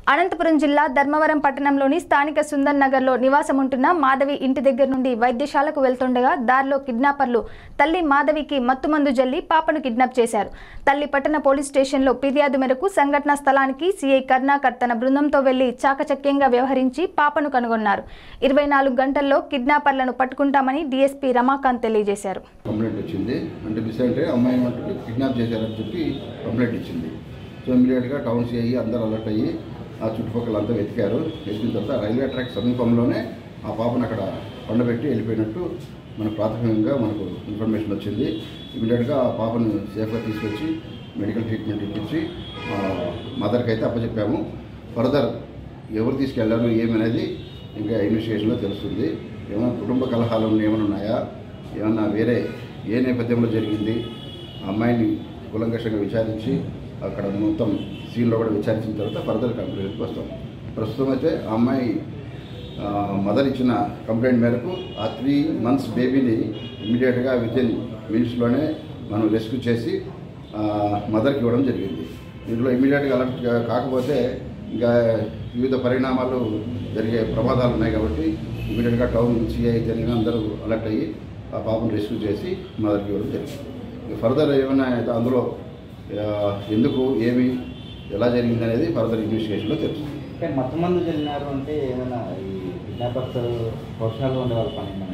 అనంతపురం జిల్లా ధర్మవరం పట్టణంలోని స్థానిక సుందర్ నగర్లో నివాసం ఉంటున్న మాధవి ఇంటి దగ్గర నుండి వైద్యశాలకు వెళ్తుండగా దారిలో కిడ్నాపర్లు తల్లి మాధవికి మత్తుమందు జల్లి పాపను కిడ్నాప్ చేశారు తల్లి పట్టణ పోలీస్ స్టేషన్లో ఫిర్యాదు మేరకు సంఘటనా స్థలానికి సీఐ కర్ణాకర్ తన బృందంతో వెళ్లి చాకచక్యంగా వ్యవహరించి పాపను కనుగొన్నారు ఇరవై నాలుగు గంటల్లో కిడ్నాపర్లను పట్టుకుంటామని డీఎస్పీ రమాకాంత్ తెలియజేశారు కంప్లైంట్ వచ్చింది అంటే మిస్ అంటే అమ్మాయి మట్టుకు కిడ్నాప్ చేశారని చెప్పి కంప్లైంట్ ఇచ్చింది సో ఇమీడియట్గా టౌన్ సిఐ అందరూ అలర్ట్ అయ్యి ఆ చుట్టుపక్కల అంతా వెతికారు వెతికిన తర్వాత రైల్వే ట్రాక్ సమీపంలోనే ఆ పాపను అక్కడ పండబెట్టి వెళ్ళిపోయినట్టు మనకు ప్రాథమికంగా మనకు ఇన్ఫర్మేషన్ వచ్చింది ఇమీడియట్గా ఆ పాపను సేఫ్గా తీసుకొచ్చి మెడికల్ ట్రీట్మెంట్ ఇప్పించి మదర్కి అయితే అప్పచెప్పాము ఫర్దర్ ఎవరు తీసుకెళ్లారు ఏమనేది ఇంకా ఇన్వెస్టిగేషన్లో తెలుస్తుంది ఏమైనా కుటుంబ కలహాలు ఏమైనా ఉన్నాయా ఏమన్నా వేరే ఏ నేపథ్యంలో జరిగింది ఆ అమ్మాయిని కులంకషంగా విచారించి అక్కడ మొత్తం సీన్లో కూడా విచారించిన తర్వాత ఫర్దర్ కంప్లైంట్కి వస్తాం ప్రస్తుతం అయితే ఆ అమ్మాయి ఆ, మదర్ ఇచ్చిన కంప్లైంట్ మేరకు ఆ త్రీ మంత్స్ బేబీని ఇమీడియట్గా విత్ ఇన్ మినిట్స్లోనే మనం రెస్క్యూ చేసి ఆ, మదర్కి ఇవ్వడం జరిగింది దీంట్లో ఇమీడియట్గా అలర్ట్ కా- కాకపోతే ఇంకా వివిధ పరిణామాలు జరిగే ప్రమాదాలు ఉన్నాయి కాబట్టి ఇమీడియట్గా టౌన్ సిఐ అయితేనే అందరూ అలర్ట్ అయ్యి ఆ పాపను రెస్క్యూ చేసి మదర్కి ఇవ్వడం జరిగింది ఇక ఫర్దర్ ఏమైనా అయితే అందులో ఆ, ఎందుకు ఏమి ఎలా జరిగింది అనేది ఫర్దర్ ఇన్వెస్టిగేషన్లో తెలుస్తుంది అంటే మొత్తం మంది వెళ్ళినారు అంటే ఏమైనా ఈ కిడ్నాపర్స్ వర్షాలు ఉండే వాళ్ళ పని